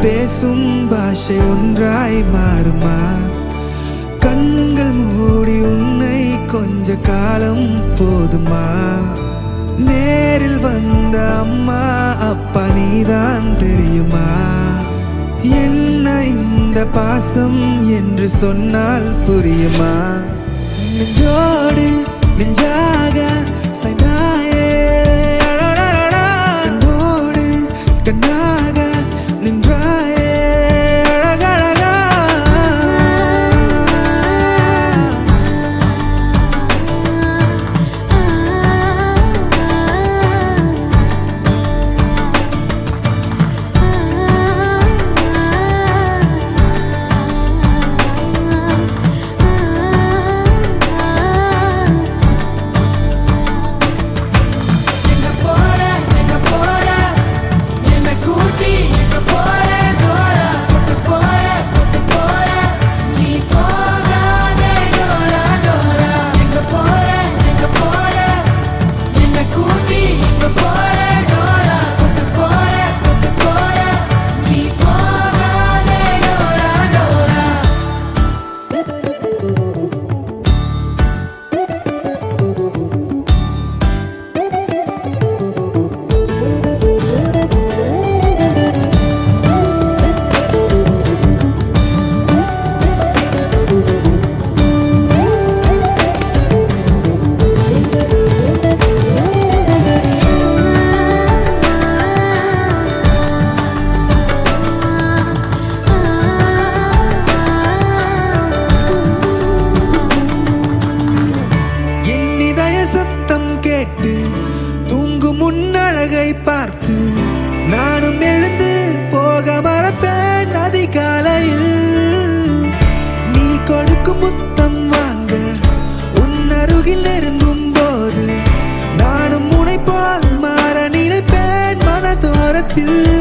பேசும் பாஷை ஒன்றாய் மாறுமா கண்கள் மூடி உன்னை கொஞ்ச காலம் போதுமா நேரில் வந்த அம்மா அப்பா நீதான் தெரியுமா என்ன இந்த பாசம் என்று சொன்னால் புரியுமா நெஞ்சோடு நெஞ்சாக சாய்ந்தாயே அடடடடா. கண்ணோடு கண்ணாக நின்றாயே அழகழகா எங்க போற எங்க போற என்ன கூட்டி எங்க போற டோரா கொட்டு போற கொட்டு போற நீ போகாதே டோரா டோரா எங்க போற எங்க போற என்ன கூட்டி எங்க போற டோரா கொட்டு போற கொட்டு போற நீ போகாதே டோரா டோரா என் இதய சத்தம் கேட்டு தூங்கும் முன்னழகை பார்த்து நானும் எழுந்து போக மறப்பேன் அதிகாலையில் நீ கொடுக்கும் முத்தம் வாங்க உன் அருகில் நெருங்கும் போது நானும் முனை போல் மாற நினைப்பேன் மனதோரத்தில்